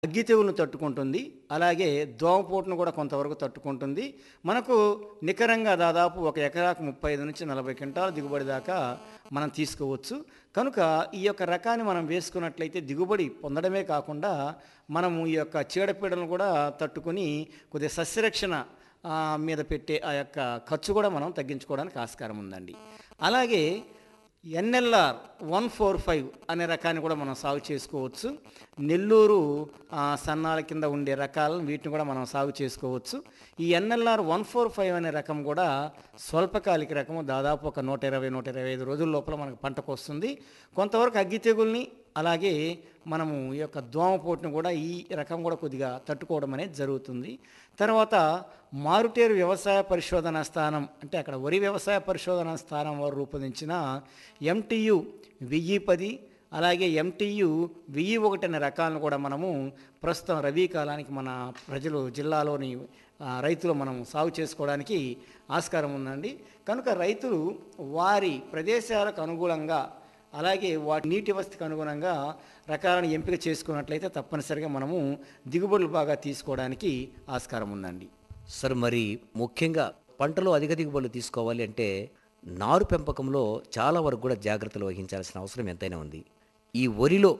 అగ్గి తెగులను తట్టుకుంటుంది అలాగే దోమపోటును కూడా కొంతవరకు తట్టుకుంటుంది మనకు నికరంగా దాదాపు ఒక ఎకరాకు ముప్పై ఐదు నుంచి నలభై క్వింటాల దిగుబడి దాకా మనం తీసుకోవచ్చు కనుక ఈ యొక్క రకాన్ని మనం వేసుకున్నట్లయితే దిగుబడి పొందడమే కాకుండా మనము ఈ యొక్క చీడపీడలను కూడా తట్టుకొని కొద్దిగా సస్యరక్షణ ఆ, మీద పెట్టే ఆ యొక్క ఖర్చు కూడా మనం తగ్గించుకోవడానికి ఆస్కారం ఉందండి అలాగే ఎన్ఎల్ఆర్ వన్ ఫోర్ ఫైవ్ అనే రకాన్ని కూడా మనం సాగు చేసుకోవచ్చు నెల్లూరు ఆ, సన్నాల కింద ఉండే రకాలను వీటిని కూడా మనం సాగు చేసుకోవచ్చు ఈ ఎన్ఎల్ఆర్ వన్ ఫోర్ ఫైవ్ అనే రకం కూడా స్వల్పకాలిక రకము దాదాపు ఒక నూట ఇరవై నూట ఇరవై ఐదు రోజుల లోపల మనకు పంటకు వస్తుంది కొంతవరకు అగ్గి తెగుల్ని అలాగే మనము ఈ యొక్క దోమపోటును కూడా ఈ రకం కూడా కొద్దిగా తట్టుకోవడం అనేది జరుగుతుంది తర్వాత మారుటేరు వ్యవసాయ పరిశోధన స్థానం అంటే అక్కడ వరి వ్యవసాయ పరిశోధన స్థానం వారు రూపొందించిన ఎంటియు వెయ్యి పది అలాగే ఎంటియు వెయ్యి ఒకటి అనే రకాలను కూడా మనము ప్రస్తుతం రబీ కాలానికి మన ప్రజలు జిల్లాలోని ఆ, రైతులు మనం సాగు చేసుకోవడానికి ఆస్కారం ఉందండి కనుక రైతులు వారి ప్రదేశాలకు అనుగుణంగా అలాగే వాటి నీటి వసతికి అనుగుణంగా రకాలను ఎంపిక చేసుకున్నట్లయితే తప్పనిసరిగా మనము దిగుబడులు బాగా తీసుకోవడానికి ఆస్కారం ఉందండి సార్ మరి ముఖ్యంగా పంటలో అధిక దిగుబడులు తీసుకోవాలి అంటే నారు పెంపకంలో చాలా వరకు కూడా జాగ్రత్తలు వహించాల్సిన అవసరం ఎంతైనా ఉంది ఈ వరిలో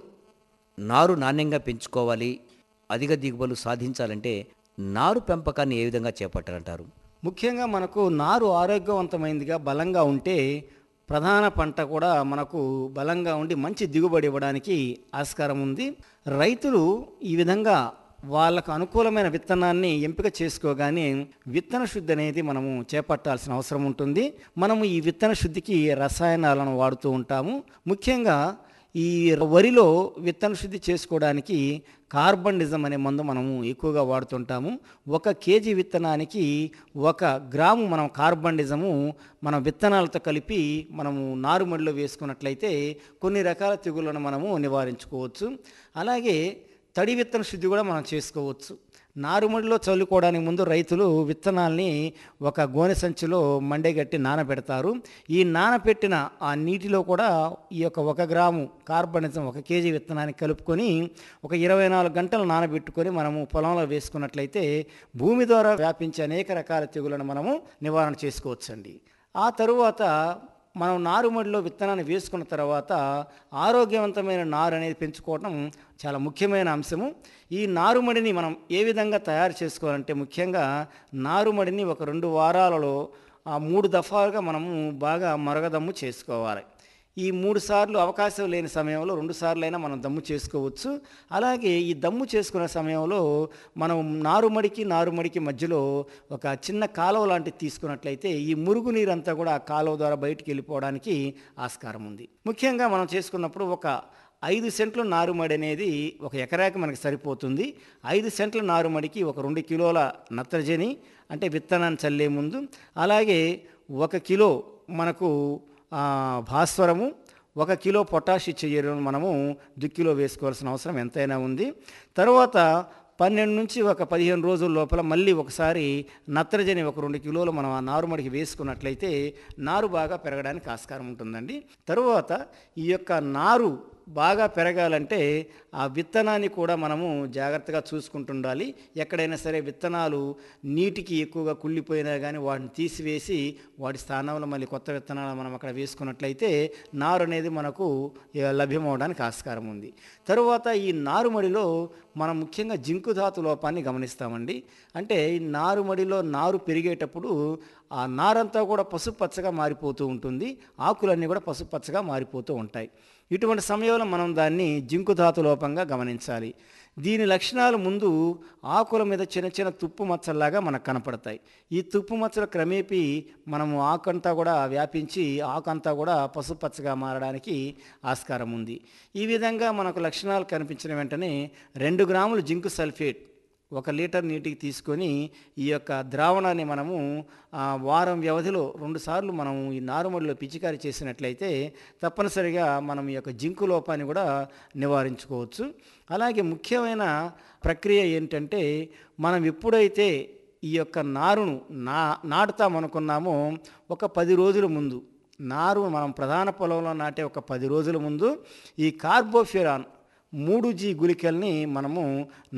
నారు నాణ్యంగా పెంచుకోవాలి అధిక దిగుబడులు సాధించాలంటే నారు పెంపకాన్ని ఏ విధంగా చేపట్టాలంటారు ముఖ్యంగా మనకు నారు ఆరోగ్యవంతమైనదిగా బలంగా ఉంటే ప్రధాన పంట కూడా మనకు బలంగా ఉండి మంచి దిగుబడి ఇవ్వడానికి ఆస్కారం ఉంది రైతులు ఈ విధంగా వాళ్ళకు అనుకూలమైన విత్తనాన్ని ఎంపిక చేసుకోగానే విత్తన శుద్ధి అనేది మనము చేపట్టాల్సిన అవసరం ఉంటుంది మనము ఈ విత్తన శుద్ధికి రసాయనాలను వాడుతూ ఉంటాము ముఖ్యంగా ఈ వరిలో విత్తన శుద్ధి చేసుకోవడానికి కార్బన్డిజం అనే మందు మనము ఎక్కువగా వాడుతుంటాము ఒక కేజీ విత్తనానికి ఒక గ్రాము మనం కార్బన్డిజము మన విత్తనాలతో కలిపి మనము నారుమడిలో వేసుకున్నట్లయితే కొన్ని రకాల తెగుళ్ళను మనము నివారించుకోవచ్చు అలాగే తడి విత్తన శుద్ధి కూడా మనం చేసుకోవచ్చు నారుమడిలో చల్లుకోవడానికి ముందు రైతులు విత్తనాల్ని ఒక గోనె సంచిలో మండగట్టి నానబెడతారు ఈ నానబెట్టిన ఆ నీటిలో కూడా ఈ యొక్క ఒక గ్రాము కార్బనిజం ఒక కేజీ విత్తనాన్ని కలుపుకొని ఒక ఇరవై నాలుగు గంటలు నానబెట్టుకొని మనము పొలంలో వేసుకున్నట్లయితే భూమి ద్వారా వ్యాపించే అనేక రకాల తెగులను మనము నివారణ చేసుకోవచ్చండి ఆ తరువాత మనం నారుమడిలో విత్తనాన్ని వేసుకున్న తర్వాత ఆరోగ్యవంతమైన నారు అనేది పెంచుకోవడం చాలా ముఖ్యమైన అంశము ఈ నారుమడిని మనం ఏ విధంగా తయారు చేసుకోవాలంటే ముఖ్యంగా నారుమడిని ఒక రెండు వారాలలో ఆ మూడు దఫాలుగా మనము బాగా మరగదమ్ము చేసుకోవాలి ఈ మూడు సార్లు అవకాశం లేని సమయంలో రెండు సార్లు అయినా మనం దమ్ము చేసుకోవచ్చు అలాగే ఈ దమ్ము చేసుకునే సమయంలో మనం నారుమడికి నారుమడికి మధ్యలో ఒక చిన్న కాలువ లాంటిది తీసుకున్నట్లయితే ఈ మురుగు నీరంతా కూడా ఆ కాలువ ద్వారా బయటికి వెళ్ళిపోవడానికి ఆస్కారం ఉంది ముఖ్యంగా మనం చేసుకున్నప్పుడు ఒక ఐదు సెంట్ల నారుమడి అనేది ఒక ఎకరాకి మనకి సరిపోతుంది ఐదు సెంట్ల నారుమడికి ఒక రెండు కిలోల నత్రజని అంటే విత్తనాన్ని చల్లే ముందు అలాగే ఒక కిలో మనకు ఆ, భాస్వరము ఒక కిలో పొటాష్ ఇచ్చే ఎరువును మనము దుక్కిలో వేసుకోవాల్సిన అవసరం ఎంతైనా ఉంది తర్వాత పన్నెండు నుంచి ఒక పదిహేను రోజుల లోపల మళ్ళీ ఒకసారి నత్రజని ఒక రెండు కిలోలు మనం ఆ నారుమడికి వేసుకున్నట్లయితే నారు బాగా పెరగడానికి ఆస్కారం ఉంటుందండి తరువాత ఈ యొక్క నారు బాగా పెరగాలంటే ఆ విత్తనాన్ని కూడా మనము జాగ్రత్తగా చూసుకుంటుండాలి ఎక్కడైనా సరే విత్తనాలు నీటికి ఎక్కువగా కుళ్ళిపోయినా కానీ వాటిని తీసివేసి వాటి స్థానంలో మళ్ళీ కొత్త విత్తనాలు మనం అక్కడ వేసుకున్నట్లయితే నారు అనేది మనకు ఏ, లభ్యమవడానికి ఆస్కారం ఉంది తరువాత ఈ నారుమడిలో మనం ముఖ్యంగా జింకు ధాతు లోపాన్ని గమనిస్తామండి అంటే ఈ నారుమడిలో నారు పెరిగేటప్పుడు ఆ నారంతా కూడా పసుపచ్చగా మారిపోతూ ఉంటుంది ఆకులన్నీ కూడా పసుపచ్చగా మారిపోతూ ఉంటాయి ఇటువంటి సమయంలో మనం దాన్ని జింకు ధాతు లోపంగా గమనించాలి దీని లక్షణాలు ముందు ఆకుల మీద చిన్న చిన్న తుప్పు మచ్చల్లాగా మనకు కనపడతాయి ఈ తుప్పు మచ్చలు క్రమేపీ మనము ఆకంతా కూడా వ్యాపించి ఆకంతా కూడా పసుపచ్చగా మారడానికి ఆస్కారం ఉంది ఈ విధంగా మనకు లక్షణాలు కనిపించిన వెంటనే రెండు గ్రాములు జింకు సల్ఫేట్ ఒక లీటర్ నీటికి తీసుకొని ఈ యొక్క ద్రావణాన్ని మనము ఆ, వారం వ్యవధిలో రెండుసార్లు మనం ఈ నారుమడిలో పిచికారి చేసినట్లయితే తప్పనిసరిగా మనం ఈ యొక్క జింకు లోపాన్ని కూడా నివారించుకోవచ్చు అలాగే ముఖ్యమైన ప్రక్రియ ఏంటంటే మనం ఎప్పుడైతే ఈ యొక్క నారును నా నాటుతామనుకున్నామో ఒక పది రోజుల ముందు నారు మనం ప్రధాన పొలంలో నాటే ఒక పది రోజుల ముందు ఈ కార్బోఫ్యూరాన్ మూడు జీ గుళికల్ని మనము